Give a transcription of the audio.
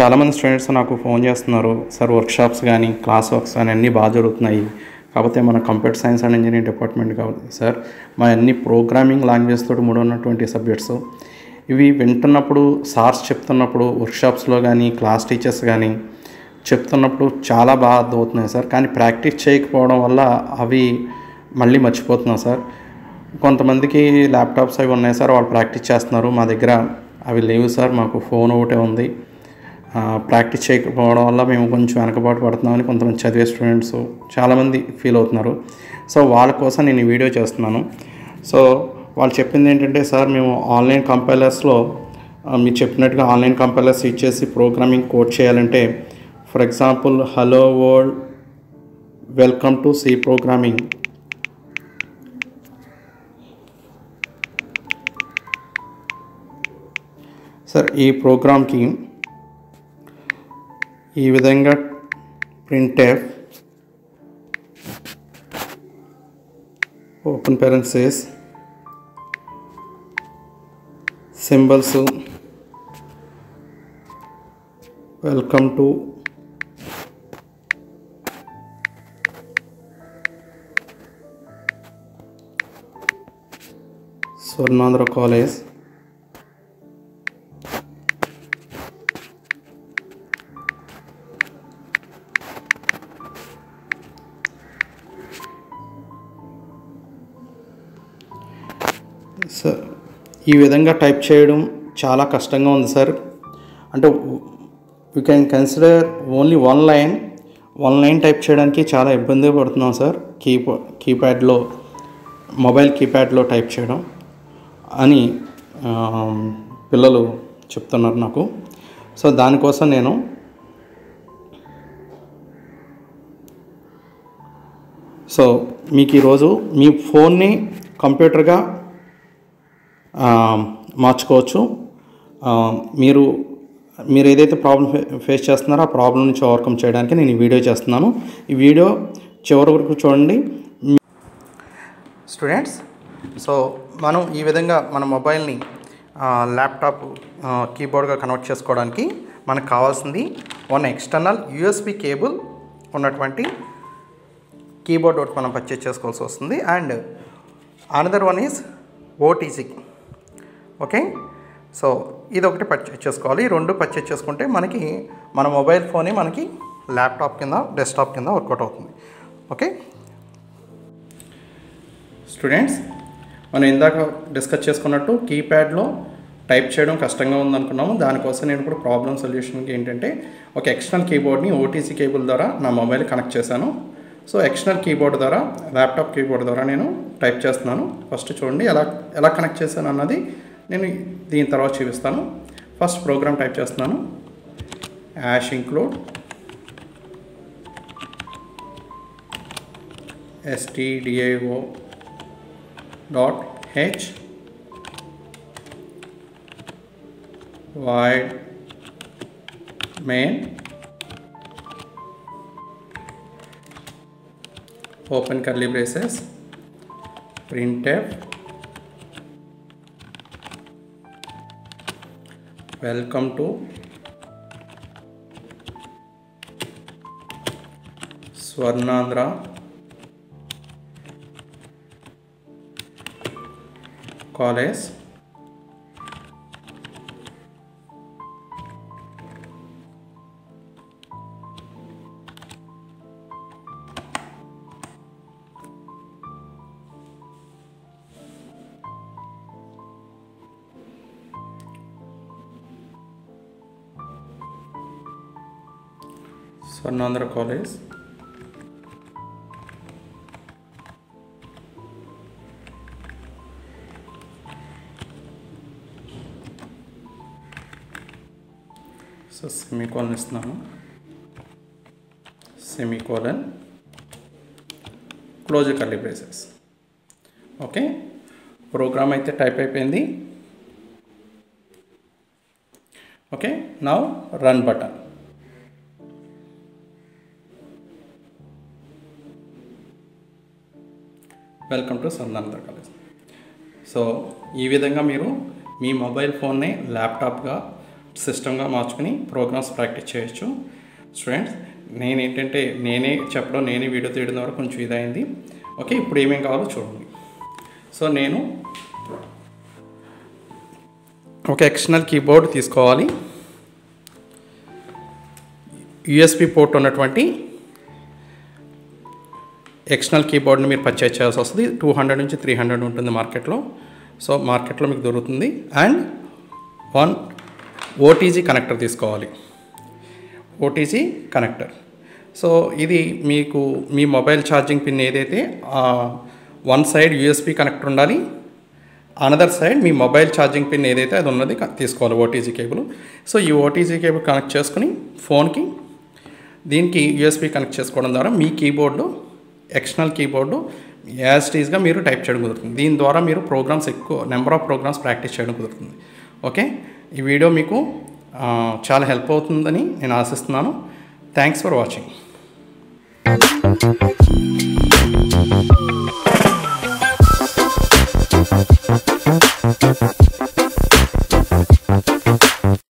చాలామంది స్టూడెంట్స్ నాకు ఫోన్ చేస్తున్నారు సార్ వర్క్షాప్స్ కానీ క్లాస్ వర్క్స్ కానీ అన్నీ బాగా జరుగుతున్నాయి కాకపోతే మన computer science and engineering department కాబట్టి సార్ మా అన్ని ప్రోగ్రామింగ్ లాంగ్వేజ్ తోటి మూడు ఉన్నటువంటి సబ్జెక్ట్స్ ఇవి వింటున్నప్పుడు సార్స్ చెప్తున్నప్పుడు వర్క్షాప్స్లో కానీ క్లాస్ టీచర్స్ కానీ చెప్తున్నప్పుడు చాలా బాగా అర్థమవుతున్నాయి సార్ కానీ ప్రాక్టీస్ చేయకపోవడం వల్ల అవి మళ్ళీ మర్చిపోతున్నాం సార్ కొంతమందికి ల్యాప్టాప్స్ అవి ఉన్నాయి సార్ వాళ్ళు ప్రాక్టీస్ చేస్తున్నారు మా దగ్గర అవి లేవు సార్ మాకు ఫోన్ ఒకటే ఉంది ఆ, ప్రాక్టీస్ చేయకపోవడం వల్ల మేము కొంచెం వెనకబాటు పడుతున్నామని కొంతమంది చదివే స్టూడెంట్స్ చాలామంది ఫీల్ అవుతున్నారు సో వాళ్ళ కోసం నేను ఈ వీడియో చేస్తున్నాను సో వాళ్ళు చెప్పింది ఏంటంటే సార్ మేము ఆన్లైన్ కంపైలర్స్లో మీరు చెప్పినట్టుగా ఆన్లైన్ కంపైలర్స్ ఇచ్చేసి ప్రోగ్రామింగ్ కోడ్ చేయాలంటే for example hello world welcome to C programming sir ఈ ప్రోగ్రామ్కి ఈ విధంగా printf open parentheses symbols welcome to Swarnandhra college sir ఈ విధంగా టైప్ చేయడం చాలా కష్టంగా ఉంది సార్ అంటే you can consider only one line one line type చేయడానికి చాలా ఇబ్బంది పడుతున్నాం సార్ కీప కీప్యాడ్లో మొబైల్ కీప్యాడ్లో టైప్ చేయడం అని ఆ, పిల్లలు చెప్తున్నారు నాకు సో దానికోసం నేను సో మీకు ఈరోజు మీ ఫోన్ని కంప్యూటర్గా ఆ, మార్చుకోవచ్చు ఆ, మీరు మీరు ఏదైతే ప్రాబ్లం ఫేస్ చేస్తున్నారో ఆ ప్రాబ్లం నుంచి ఓవర్కమ్ చేయడానికి నేను ఈ వీడియో చేస్తున్నాను ఈ వీడియో చివరి వరకు చూడండి స్టూడెంట్స్ సో మనం ఈ విధంగా మన మొబైల్ని ఆ, ల్యాప్టాప్ ఆ, కీబోర్డ్గా కన్వర్ట్ చేసుకోవడానికి మనకు కావాల్సింది వన్ ఎక్స్టర్నల్ యూఎస్బి కేబుల్ ఉన్నటువంటి కీబోర్డ్ ఒకటి మనం పర్చేజ్ చేసుకోవాల్సి వస్తుంది and another one is OTC okay so ఇది ఒకటి పర్చేజ్ చేసుకోవాలి ఈ రెండు పర్చేజ్ చేసుకుంటే మనకి మన మొబైల్ ఫోనే మనకి ల్యాప్టాప్ కింద డెస్క్టాప్ కింద వర్కౌట్ అవుతుంది ఓకే స్టూడెంట్స్ మనం ఇందాక డిస్కస్ చేసుకున్నట్టు కీప్యాడ్లో టైప్ చేయడం కష్టంగా ఉందనుకున్నాము దానికోసం నేను ఇప్పుడు ప్రాబ్లం సొల్యూషన్కి ఏంటంటే ఒక ఎక్స్టర్నల్ కీబోర్డ్ని ఓటీసీ కేబుల్ ద్వారా నా మొబైల్ కనెక్ట్ చేశాను సో ఎక్స్టర్నల్ కీబోర్డ్ ద్వారా ల్యాప్టాప్ కీబోర్డ్ ద్వారా నేను టైప్ చేస్తున్నాను ఫస్ట్ చూడండి ఎలా ఎలా కనెక్ట్ చేశాను అన్నది నేను దీని తర్వాత చూపిస్తాను ఫస్ట్ ప్రోగ్రామ్ టైప్ చేస్తున్నాను hash include stdio dot h void main open curly braces printf welcome to swarnandra college Swarnandhra college so semicolon ఇస్తున్నాను semicolon close curly braces okay program అయితే టైప్ అయిపోయింది okay now run button welcome to సందానంద college so ఈ విధంగా మీరు మీ mobile ఫోన్ని ల్యాప్టాప్గా సిస్టమ్గా మార్చుకుని programmes practice చేయొచ్చు స్టూడెంట్స్ నేను ఏంటంటే నేనే చెప్పడం నేనే వీడియో తీయడం ద్వారా కొంచెం ఇదైంది ఓకే ఇప్పుడు ఏమేం కావాలో చూడండి సో నేను ఒక ఎక్స్టర్నల్ కీబోర్డ్ తీసుకోవాలి యూఎస్బి పోర్ట్ ఉన్నటువంటి ఎక్స్టర్నల్ కీబోర్డ్ని మీరు పర్చేజ్ చేయాల్సి వస్తుంది టూ హండ్రెడ్ నుంచి త్రీ హండ్రెడ్ ఉంటుంది మార్కెట్లో సో మార్కెట్లో మీకు దొరుకుతుంది అండ్ వన్ ఓటీజీ కనెక్టర్ తీసుకోవాలి ఓటీజీ కనెక్టర్ సో ఇది మీకు మీ మొబైల్ ఛార్జింగ్ పిన్ ఏదైతే వన్ సైడ్ యూఎస్బి కనెక్టర్ ఉండాలి అనదర్ సైడ్ మీ మొబైల్ ఛార్జింగ్ పిన్ ఏదైతే అది ఉన్నది క- తీసుకోవాలి ఓటీజీ కేబుల్ సో ఈ ఓటీజీ కేబుల్ కనెక్ట్ చేసుకుని ఫోన్కి దీనికి యూఎస్బి కనెక్ట్ చేసుకోవడం ద్వారా మీ కీబోర్డు ఎక్స్టర్నల్ కీబోర్డు యాజ్ టీజ్గా మీరు టైప్ చేయడం కుదురుతుంది దీని ద్వారా మీరు ప్రోగ్రామ్స్ ఎక్కువ నెంబర్ ఆఫ్ ప్రోగ్రామ్స్ ప్రాక్టీస్ చేయడం కుదురుతుంది ఓకే ఈ వీడియో మీకు ఆ, చాలా హెల్ప్ అవుతుందని నేను ఆశిస్తున్నాను థ్యాంక్స్ ఫర్ వాచింగ్